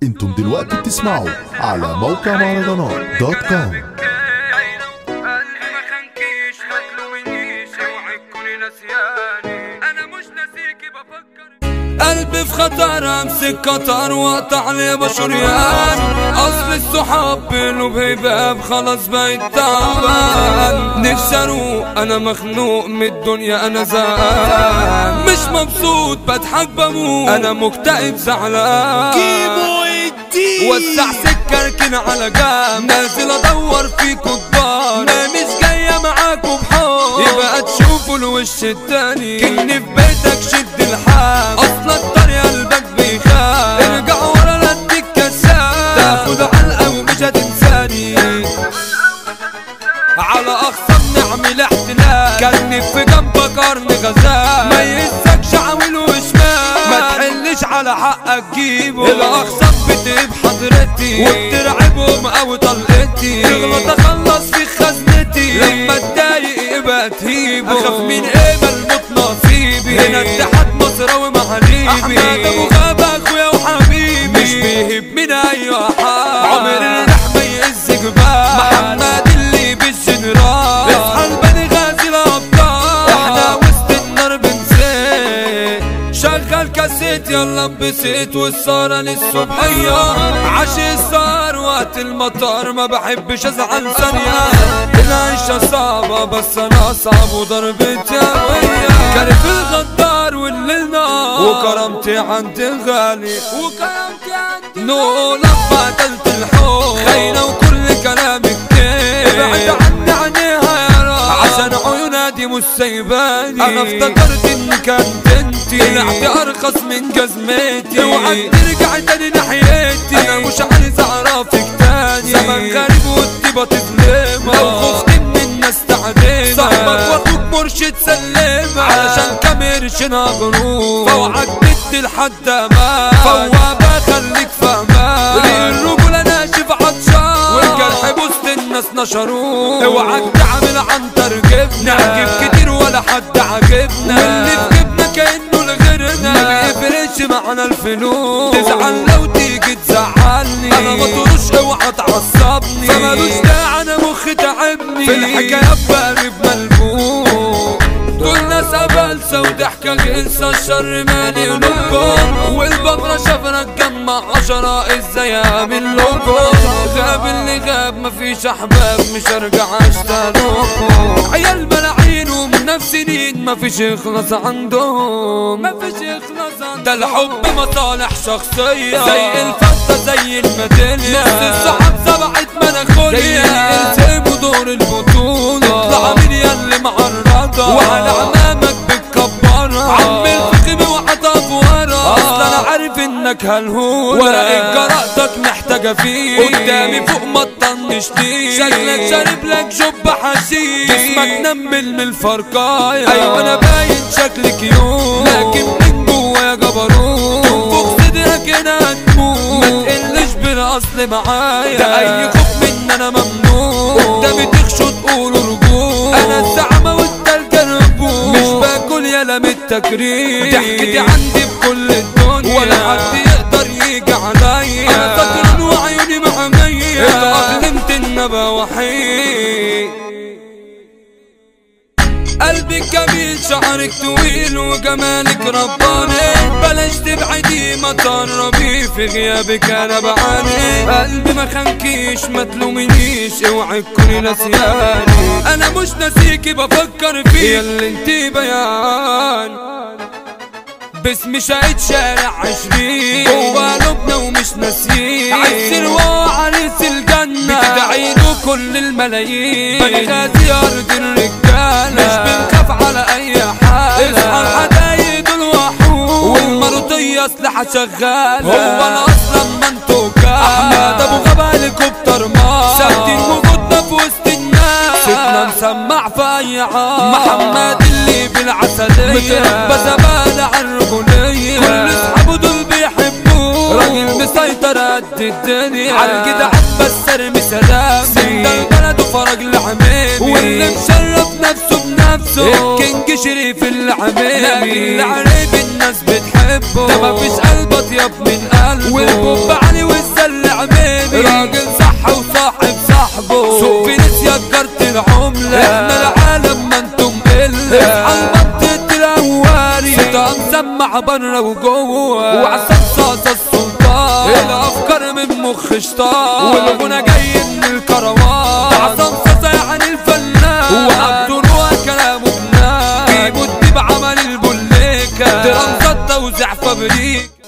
انتم دلوقتي بتسمعوا على موقع مهرجانات دوت كوم قلبي ما خانكيش ما تلومنيش اوعي تكوني نسياني انا مش ناسيكي بفكر قلبي في خطر امسك قطر واقطع لي بشريان اصل الصحاب بينه بهباب خلاص بقيت تعبان نفسي اروق انا مخنوق من الدنيا انا زهقان مش مبسوط بضحك بموت انا مكتئب زعلان وسع سكة اركن على جنب نازل ادور فيكوا كبار ما مش جاية معاكوا بحب يبقى تشوفوا الوش التاني كني في بيتك شد الحال اصلا الطريق قلبك بيخاف ارجع ورا لا اديك كساب تاخد علقة ومش هتنساني على اخصام نعمل احتلال كان في جنبك قرن غزال ما يهزكش عامل وشمال ما تحلش على حقك جيبه الاخصام بتهب حضرتي وبترعبهم او طلقتي تغلط اخلص في خزنتي لما اتضايق يبقى تهيبه اخاف من ايه ملموت نصيبي هنا اتحاد مصراوي مع ليبي احمد ابو غابة اخويا وحبيبي مش بيهب من اي حال عمر الرحمة يهز جبال محمد اللي بالجنرال اصحى البني غازي الابطال احنا وسط النار بنسيت شغل كاسيت يلا انبسط والسهرة للصبحية عشي السهر وقت المطار ما بحبش ازعل ثانية العيشة صعبة بس انا صعب وضربتي قوية كارف الغدار والليل نار وكرامتي عندي غالي وكرامتي عندي نو لما قتلت الحب خاينة وكل كلامك كده ابعد عني عينيها يا رب عشان عيونها دي مش سايباني انا افتكرت ان كانت انتي طلعتي ارخص من جزمتي اوعى ترجع تاني ناحيتي انا مش عايز اعرفك تاني زمن غريب والطيبة تظلمها لو خفت من الناس تعدينا صاحبك واخوك مرشد سلمها علشان كاميرش غروب فوعك بدي لحد امان فوابة خليك فاهمان للرجولة ناشف عطشان والجرح بوسط الناس نشروه اوعك تعمل عنتر جبنا نعجب كتير ولا حد عاجبنا واللي في جبنا كانه لغيرنا ما بيفرقش معانا الفلوس تزعل لو تيجي تزعلني انا ما تروش اوعى تعصبني فمالوش داعي انا مخي تعبني في الحكايات بقلب ملبوس دول ناس قبلسة وضحكة غلسة الشر مالي قلوبكم والبقرة شفرة تجمع عشرة ازاي اعمل لكم غاب اللي غاب مفيش احباب مش ارجع اشتغلكم عيال ملاعين ومنافسين مفيش يخلص عندهم مفيش يخلص عندهم ده الحب مصالح شخصية زي الفتة زي الميدالية نص الصحاب سبعت مناخوليا التزموا دور البطولة اطلع من ياللي معرضة وعلى عمامك بتكبرها عم الفخم وحطها ورا اصلا انا عارف انك هالهول ورقة جرأتك محتاجة فيه قدامي فوق ما تطنشتنيش شكلك شارب لك جب حشيش جسمك نمل من الفرقاية ايوه انا باين شكلي كيوت لكن من جوايا جبروت تنفخ صدرك هنا هتموت ما تقلش بالاصل معايا ده اي خوف من انا ممنوع قدامي تخشوا تقولوا رجوع انا الزعمة والتلج الرجوع مش باكل يلا من التكريم ضحكتي عندي بكل الدنيا ولا حد يقدر يجي عليا انا سكران وعيوني محمية اتأقلمت ان ابقى وحيد قلبك جميل شعرك طويل وجمالك رباني بلاش تبعدي ما تقربي في غيابك انا بعاني قلبي ما خانكيش ما تلومنيش اوعي تكوني نسياني انا مش ناسيكي بفكر فيك ياللي انتي بيان باسم شاهد شارع عشرين جوا قلوبنا ومش ناسيين عسل وعريس الجنة بتدعي له كل الملايين بنغازي أرض الرجالة مش بنخاف على أي حال اصحى الحدايد الوحوش والمرضية أسلحة شغالة هو أنا أصلا منتوكة أحمد أبو غابة هليكوبتر مار ثابتين وجودنا في وسط الناس صوتنا مسمع في أي عام محمد اللي بالعسلية متربى زبالة على الرجولية كل أصحابه دول بيحبوه راجل مسيطر قد الدنيا على الجدعان بس ارمي سلام ده البلد وفرج العميمي واللي مشرف نفسه بنفسه الكينج شريف العميمي العريب الناس بتحبه ده مفيش قلب اطيب من قلبه والبوب علي سمع بره وجوه وعسل صاصة السلطان الافكار من مخ شطان والغنى جاي من الكروان عصام صاصة يعني الفنان وعبد نوع كلامه بنان بيمد بعمل البوليكا درامزات توزيع فابريكا